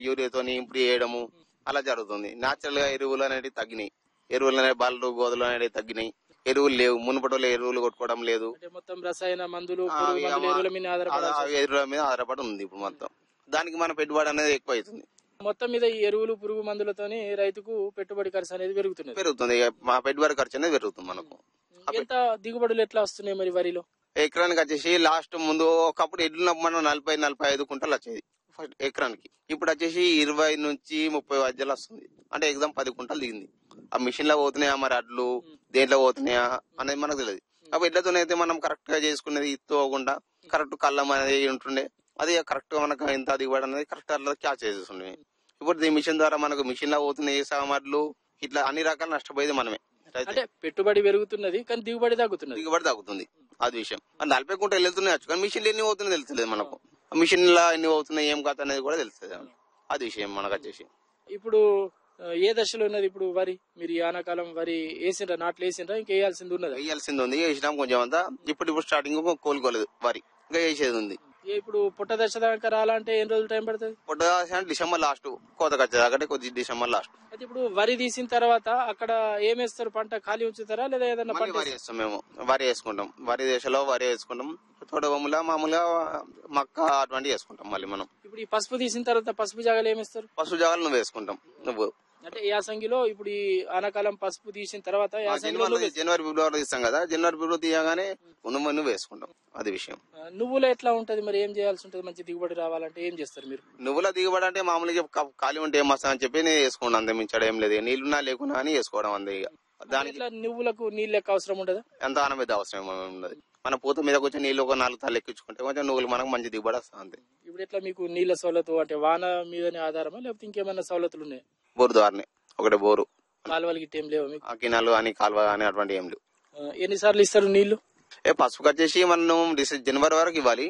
యూరియాతోని improve చేయడము అలా జరుగుతుంది నాచురల్ గా ఎరువులు అనేవి తగ్గినాయి ఎరువులు అనేవి బళ్ళు గోధులు అనేవి తగ్గినాయి ఎరువులు లేవు మునుపటిలో ఎరువులు కొట్టుకోవడం లేదు అంటే మొత్తం రసాయన మందులు ఆ, పురుగు ఇక మందులు మా- ఎరువుల మీద ఆ ఆధారపడాలి ఎరువుల మీద ఆధారపడి ఉంది ఇప్పుడు మొత్తం దానికి మన పెట్టుబడి అనేది ఎక్కువ అవుతుంది మొత్తం మీద ఈ ఎరువులు పురుగు మందులతోని రైతుకు పెట్టుబడి ఖర్చు అనేది పెరుగుతున్నది పెరుగుతుంది ఇక మా పెట్టుబడి ఖర్చు అనేది పెరుగుతుంది మనకు ఎంత దిగుబడులు ఎట్లా వస్తున్నాయి మరి వరిలో ఎకరానికి వచ్చేసి లాస్ట్ ముందు ఒకప్పుడు ఎడ్లు మనం నలభై నలభై ఐదు కుంటలు వచ్చేది ఫస్ట్ ఎకరానికి ఇప్పుడు వచ్చేసి ఇరవై నుంచి ముప్పై మధ్యలో వస్తుంది అంటే ఎగ్జామ్ పది కుంటలు దిగింది ఆ మిషన్ లో పోతున్నాయా మరి అడ్లు దేంట్లో పోతున్నాయా అనేది మనకు తెలియదు అప్పుడు ఎడ్లతోనైతే మనం కరెక్ట్ గా చేసుకునేది ఇత్తుకోకుండా కరెక్ట్ కళ్ళం అనేది ఉంటుండే అది కరెక్ట్ గా మనకు ఎంత దిగుబడి అనేది కరెక్ట్ అట్లా క్యాచ్ చేసేస్తుండే ఇప్పుడు ఈ మిషన్ ద్వారా మనకు మిషన్ లో పోతున్నాయి సామాన్లు ఇట్లా అన్ని రకాల నష్టపోయేది మనమే రైతు. అంటే పెట్టుబడి పెరుగుతున్నది కానీ దిగుబడి తగ్గుతున్నది దిగుబడి తగ్గుతుంది అది విషయం మరి నలభై కుంటలు వెళ్తున్నాయి కానీ మిషన్లు ఎన్ని పోతున్నాయి తెలుస్తుంది మనకు మిషన్ లా ఎన్ని పోతున్నాయి ఏం కథ అనేది కూడా తెలుస్తుంది అది విషయం మనకు వచ్చేసి ఇప్పుడు ఆ, ఏ దశలో ఉన్నది ఇప్పుడు వరి మీరు ఈ ఆనాకాలం వరి వేసిండ్రా నాట్లు వేసిండ్రా ఇంకా వేయాల్సింది ఉన్నది వేయాల్సింది ఉంది వేసినాం కొంచెం అంతా ఇప్పుడు ఇప్పుడు స్టార్టింగ్ కోలుకోలేదు వరి ఇంకా వేసేది ఉంది ఇప్పుడు పుట్ట దశ దాకా రాలంటే ఎన్ని రోజులు టైం పడుతుంది పొట్ట అంటే డిసెంబర్ లాస్ట్ కోతకు వచ్చేది అక్కడే కొద్ది డిసెంబర్ లాస్ట్ అయితే ఇప్పుడు వరి తీసిన తర్వాత అక్కడ ఏం వేస్తారు పంట ఖాళీ ఉంచుతారా లేదా ఏదైనా మళ్ళీ పంట వరి వేస్తాం మేము వరి వేసుకుంటాం వరి దేశంలో వరి వేసుకుంటాం తోట భూముల మామూలుగా మక్క అటువంటివి వేసుకుంటాం మళ్ళీ మనం ఇప్పుడు ఈ పసుపు తీసిన తర్వాత పసుపు జాగాలు ఏం వేస్తారు పశు జాగాలు నువ్వు వేసుకుంటాం నువ్వు అంటే యాసంగిలో ఇప్పుడు ఈ ఆనాకాలం పసుపు తీసిన తర్వాత ఆ యాసంగిలో జనవరి నువ్వు జనవరి ఫిబ్రవరి తీస్తాం కదా జనవరి ఫిబ్రవరి తీయగానే నువ్వు నువ్వు వేసుకుంటాం అది విషయం ఆ, నువ్వులో ఎట్లా ఉంటది మరి ఏం చేయాల్సి ఉంటది మంచి దిగుబడి రావాలంటే ఏం చేస్తారు మీరు నువ్వుల దిగుబడి అంటే మామూలుగా కా- ఖాళీ ఉంటే ఏం వస్తా అని చెప్పి నేను వేసుకోండి అంతే మించడం ఏం లేదు నీళ్లున్నా లేకున్నా అని వేసుకోవడం అంతే ఇక దానికి ఇట్లా నువ్వులకు నీళ్ళు లెక్క అవసరం ఉండదా ఎంత ఆనబెద్ద అవసరం ఏమీ ఉండదు మన పూత మీద కొంచెం నీళ్ళు ఒక నాలుగు తాళ్ళు ఎక్కించుకుంటే కొంచెం నువ్వులు మనకు మంచి దిగుబడి వస్తుంది అంతే ఇప్పుడు ఎట్లా మీకు నీళ్ళ సౌలతు అంటే వాన మీదనే ఆధారమా లేకపోతే ఇంకేమైనా సౌలతులు ఉన్నాయా బోరు ద్వారానే ఒకటే బోరు కాలువలు గిట్ట ఏం లేవా మీకు ఆ కినాలు అని కాలువ అని అటువంటి ఏం లేవు ఆ, ఎన్నిసార్లు ఇస్తారు నీళ్లు ఏ పసుపుకి వచ్చేసి మనం డిసె- జనవరి వరకు ఇవ్వాలి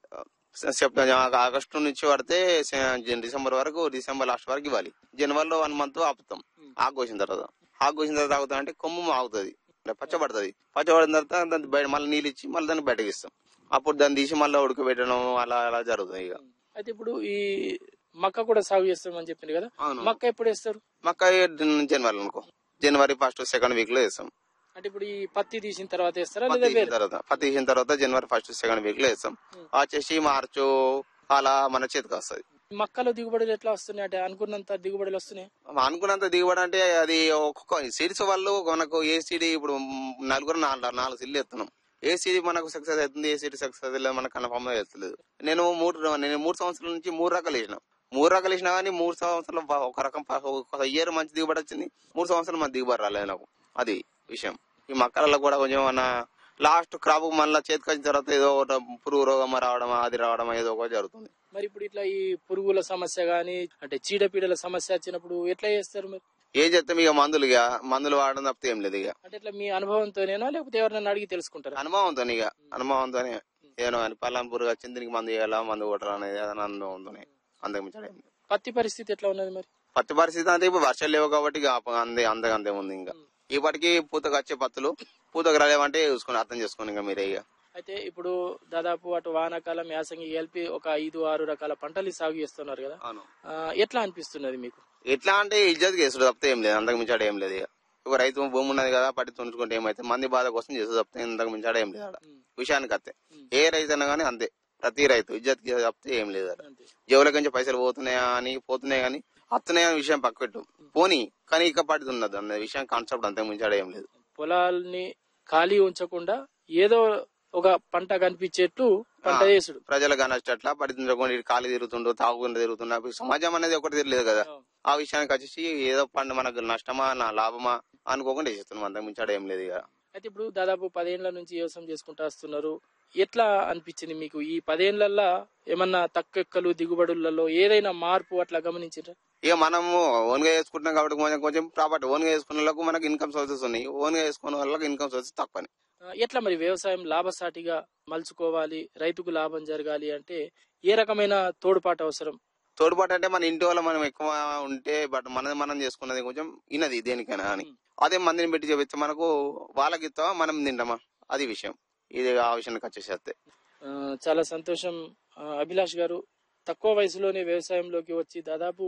సెప్టెంబర్ ఆగస్టు నుంచి పడితే సె- జన్- డిసెంబర్ వరకు డిసెంబర్ లాస్ట్ వరకు ఇవ్వాలి జనవరిలో వన్ మంత్ ఆపుతాం ఆకు కోసిన తర్వాత ఆకు కోసిన తర్వాత ఆగుతా అంటే కొమ్ము ఆగుతుంది అంటే పచ్చబడుతుంది పచ్చబడిన తర్వాత దాన్ని బయట మళ్ళీ నీళ్ళు ఇచ్చి మళ్ళీ దాన్ని బయటకి ఇస్తాం అప్పుడు దాన్ని తీసి మళ్ళీ ఉడకబెట్టడం అలా అలా జరుగుతుంది ఇక అయితే ఇప్పుడు ఈ మక్క కూడా సాగు చేస్తామని చెప్పింది కదా అవును మక్క ఎప్పుడు వేస్తారు మక్క జనవరి అనుకో జనవరి ఫస్ట్ సెకండ్ వీక్ లో వేస్తాం అంటే ఇప్పుడు ఈ పత్తి తీసిన తర్వాత వేస్తారా పత్తి లేదా తీసిన వేరే తర్వాత పత్తి తీసిన తర్వాత జనవరి ఫస్ట్ సెకండ్ వీక్ లో వేస్తాం వచ్చేసి మార్చు అలా మన చేతికి వస్తుంది మక్కలో దిగుబడులు ఎట్లా వస్తున్నాయి అంటే అనుకున్నంత దిగుబడులు వస్తున్నాయి అనుకున్నంత దిగుబడి అంటే అది ఒక్కొక్క సీడ్స్ వాళ్ళు మనకు ఏ సీడ్ ఇప్పుడు నలుగురు నాలుగు నాలుగు సీడ్లు ఎత్తున్నాం ఏ సీడ్ మనకు సక్సెస్ అవుతుంది ఏ సీడ్ సక్సెస్ అవుతుంది మనకు కన్ఫర్మ్ అవుతలేదు నేను మూడు నేను మూడు సంవత్సరాల నుంచి మూడు రకాలు వేసిన మూడు రకాలు వేసినా కానీ మూడు సంవత్సరాలు బా- ఒక రకం ప- ఒక ఇయర్ మంచి దిగుబడి వచ్చింది మూడు సంవత్సరాలు మంచి దిగుబడి రాలేదు నాకు అది విషయం ఈ మక్కలలో కూడా కొంచెం మన లాస్ట్ క్రాప్ మళ్ళీ చేతికి వచ్చిన తర్వాత ఏదో ఒకటి పురుగు రోగం రావడం అది రావడం ఏదో ఒకటి జరుగుతుంది మరి ఇప్పుడు ఇట్లా ఈ పురుగుల సమస్య గానీ అంటే చీడపీడల సమస్య వచ్చినప్పుడు ఎట్లా చేస్తారు మరి ఏం చెప్తాం ఇక మందులు ఇక మందులు వాడడం తప్పితే ఏం లేదు ఇక అంటే ఇట్లా మీ అనుభవంతోనేనా లేకపోతే ఎవరినైనా అడిగి తెలుసుకుంటారా అనుభవంతో ఇక అనుభవంతోనే ఏదో అని పల్లం పురుగు వచ్చింది దీనికి మందు చేయాలా మందు కొట్టాలా అనేది ఏదైనా అనుభవంతోనే అంతకు మించి ఏం లేదు. పత్తి పరిస్థితి ఎట్లా ఉన్నది మరి పత్తి పరిస్థితి అంటే ఇప్పుడు వర్షాలు లేవు కాబట్టి ఇక అప్ప- అందే అంతకు అంతే ఉంది ఇంకా ఇప్పటికి పూతకు వచ్చే పత్తులు పూతకు రాలేవంటే చూసుకుని అర్థం చేసుకోండి ఇంకా మీరే ఇక అయితే ఇప్పుడు దాదాపు అటు వానాకాలం యాసంగి కలిపి ఒక ఐదు ఆరు రకాల పంటలు సాగు చేస్తున్నారు కదా అవును ఆ, ఎట్లా అనిపిస్తున్నది మీకు ఎట్లా అంటే ఇజ్జత్ చేసుడు తప్పితే ఏం లేదు అంతకు మించాడు ఏం లేదు ఇక ఒక రైతు భూమి ఉన్నది కదా పట్టి తుంచుకుంటే ఏమైతే మంది బాధ కోసం చేసేది తప్పితే ఇంతకు మించాడు ఏం లేదు ఆడ విషయానికి అత్తే ఏ రైతు అయినా కానీ అంతే ప్రతి రైతు ఇజ్జత్ తప్పితే ఏం లేదు ఆడ అంతే జేబుల నుంచి పైసలు పోతున్నాయా అని పోతున్నాయి కానీ వస్తున్నాయి అనే విషయం పక్క పెట్టు పోనీ కానీ ఇక పడితే ఉన్నది అన్న విషయం కాన్సెప్ట్ అంతే ముంచాడు ఏం లేదు పొలాల్ని ఖాళీ ఉంచకుండా ఏదో ఒక పంట కనిపించేట్టు పంట ఆ. చేసుడు ప్రజలకు అనొచ్చట్లా పడుతుండకుండా ఖాళీ తిరుగుతుండో తాగుకుండా తిరుగుతున్నా ఇప్పుడు సమాజం అనేది ఒకటి తెలియదు కదా ఆ విషయానికి వచ్చేసి ఏదో పండు మనకు నష్టమా నా లాభమా అనుకోకుండా చేస్తున్నాం అంత ముంచాడు ఏం లేదు ఇక అయితే ఇప్పుడు దాదాపు పదేళ్ల నుంచి వ్యవసాయం చేసుకుంటూ వస్తున్నారు ఎట్లా అనిపించింది మీకు ఈ పదేళ్లలో ఏమన్నా తక్కువెక్కలు దిగుబడులలో ఏదైనా మార్పు అట్లా గమనించారా ఇక మనము ఓన్ గా చేసుకుంటున్నాం కాబట్టి కొంచెం కొంచెం ప్రాపర్టీ ఓన్ గా చేసుకున్న వాళ్ళకు మనకి ఇన్కమ్ సోర్సెస్ ఉన్నాయి ఓన్ గా చేసుకున్న వాళ్ళకి ఇన్కమ్ సోర్సెస్ తక్కువని ఆ, ఎట్లా మరి వ్యవసాయం లాభసాటిగా మలుచుకోవాలి రైతుకు లాభం జరగాలి అంటే ఏ రకమైన తోడ్పాటు అవసరం తోడ్పాటు అంటే మన ఇంటి వల్ల మనం ఎక్కువ ఉంటే బట్ మనది మనం చేసుకున్నది కొంచెం ఇన్నది దేనికైనా అని అదే మందిని పెట్టి చెప్తే మనకు వాళ్ళకి ఇస్తావా మనం తింటామా అది విషయం ఇది ఆ విషయానికి వచ్చేసేస్తే ఆ, చాలా సంతోషం ఆ, అభిలాష్ గారు తక్కువ వయసులోనే వ్యవసాయంలోకి వచ్చి దాదాపు